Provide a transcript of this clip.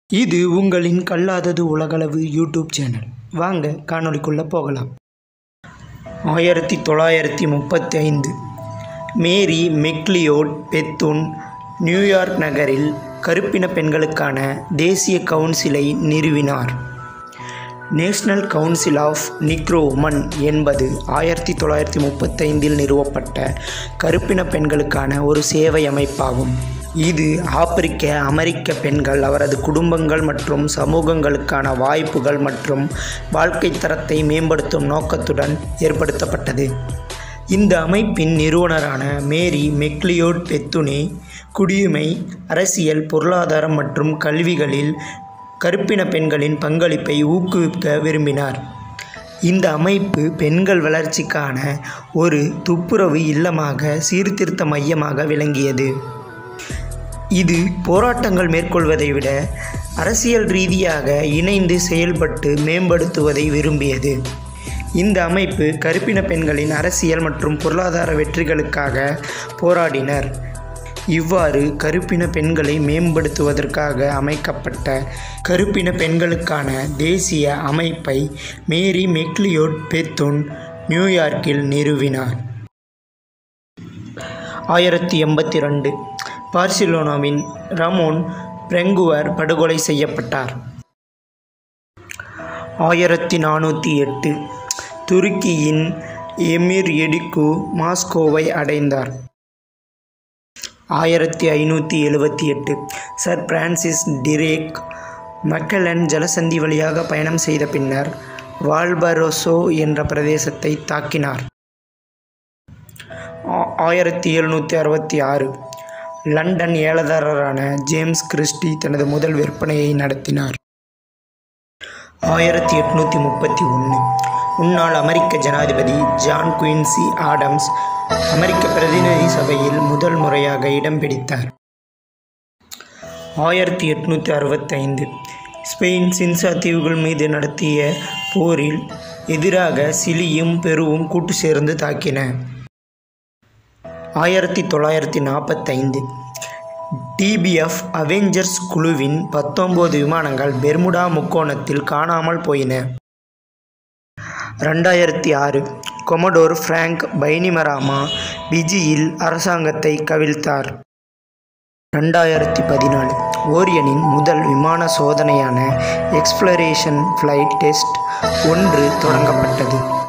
இது உங்களின் கல்லாதது உலகளவு YouTube channel வாங்க காணொளிக்குள்ளே போகலாம் ஆயிரத்தி தொள்ளாயிரத்தி முப்பத்தி ஐந்து மேரி மெக்லியோட் பெத்துன் நியூயார்க் நகரில் கருப்பின பெண்களுக்கான தேசிய கவுன்சிலை நிறுவினார் national council of negro woman என்பது ஆயிரத்தி தொள்ளாயிரத்தி முப்பத்தைந்தில் நிறுவப்பட்ட கருப்பின பெண்களுக்கான ஒரு சேவை அமைப்பாகும் இது ஆப்பிரிக்க அமெரிக்க பெண்கள் அவரது குடும்பங்கள் மற்றும் சமூகங்களுக்கான வாய்ப்புகள் மற்றும் வாழ்க்கை தரத்தை மேம்படுத்தும் நோக்கத்துடன் ஏற்படுத்தப்பட்டது இந்த அமைப்பின் நிறுவனரான மேரி மெக்லியோட் பெத்துனே குடியுரிமை அரசியல் பொருளாதாரம் மற்றும் கல்விகளில் கருப்பின பெண்களின் பங்களிப்பை ஊக்குவிக்க விரும்பினார் இந்த அமைப்பு பெண்கள் வளர்ச்சிக்கான ஒரு துப்புரவு இல்லமாக சீர்திருத்த மையமாக விளங்கியது இது போராட்டங்கள் மேற்கொள்வதை விட அரசியல் ரீதியாக இணைந்து செயல்பட்டு மேம்படுத்துவதை விரும்பியது இந்த அமைப்பு கருப்பின பெண்களின் அரசியல் மற்றும் பொருளாதார வெற்றிகளுக்காக போராடினர் இவ்வாறு கருப்பின பெண்களை மேம்படுத்துவதற்காக அமைக்கப்பட்ட கருப்பின பெண்களுக்கான தேசிய அமைப்பை மேரி மெக்லியோட் பெத்துன் நியூயார்க்கில் நிறுவினார் ஆயிரத்தி எண்பத்தி ரெண்டு பார்சிலோனாவின் ரமோன் பிரெங்குவர் படுகொலை செய்யப்பட்டார் ஆயிரத்தி நானூற்றி எட்டு துருக்கியின் எமிர் எடிக்கு மாஸ்கோவை அடைந்தார் ஆயிரத்தி ஐநூற்றி எழுபத்தி எட்டு சர் பிரான்சிஸ் டிரேக் மக்கலன் ஜலசந்தி வழியாக பயணம் செய்த பின்னர் வால்பரோசோ என்ற பிரதேசத்தை தாக்கினார் ஆயிரத்தி எழுநூற்றி அறுபத்தி ஆறு லண்டன் ஏலதாரரான ஜேம்ஸ் கிறிஸ்டி தனது முதல் விற்பனையை நடத்தினார் ஆயிரத்தி எட்நூற்றி முப்பத்தி ஒன்று முன்னாள் அமெரிக்க ஜனாதிபதி ஜான் குயின்சி ஆடம்ஸ் அமெரிக்க பிரதிநிதி சபையில் முதல் முறையாக இடம் பிடித்தார் ஆயிரத்தி எட்நூற்றி அறுபத்தைந்து ஸ்பெயின் சின்சா தீவுகள் மீது நடத்திய போரில் எதிராக சிலியும் பெருவும் கூட்டு சேர்ந்து தாக்கின ஆயிரத்தி தொள்ளாயிரத்தி நாற்பத்தைந்து டிபிஎஃப் அவெஞ்சர்ஸ் குழுவின் பத்தொன்பது விமானங்கள் பெர்முடா முக்கோணத்தில் காணாமல் போயின ரெண்டாயிரத்தி ஆறு கொமடோர் ஃப்ராங்க் பைனிமராமா பிஜியில் அரசாங்கத்தை கவிழ்த்தார் ரெண்டாயிரத்தி பதினாலு ஓரியனின் முதல் விமான சோதனையான எக்ஸ்ப்ளரேஷன் ஃப்ளைட் டெஸ்ட் ஒன்று தொடங்கப்பட்டது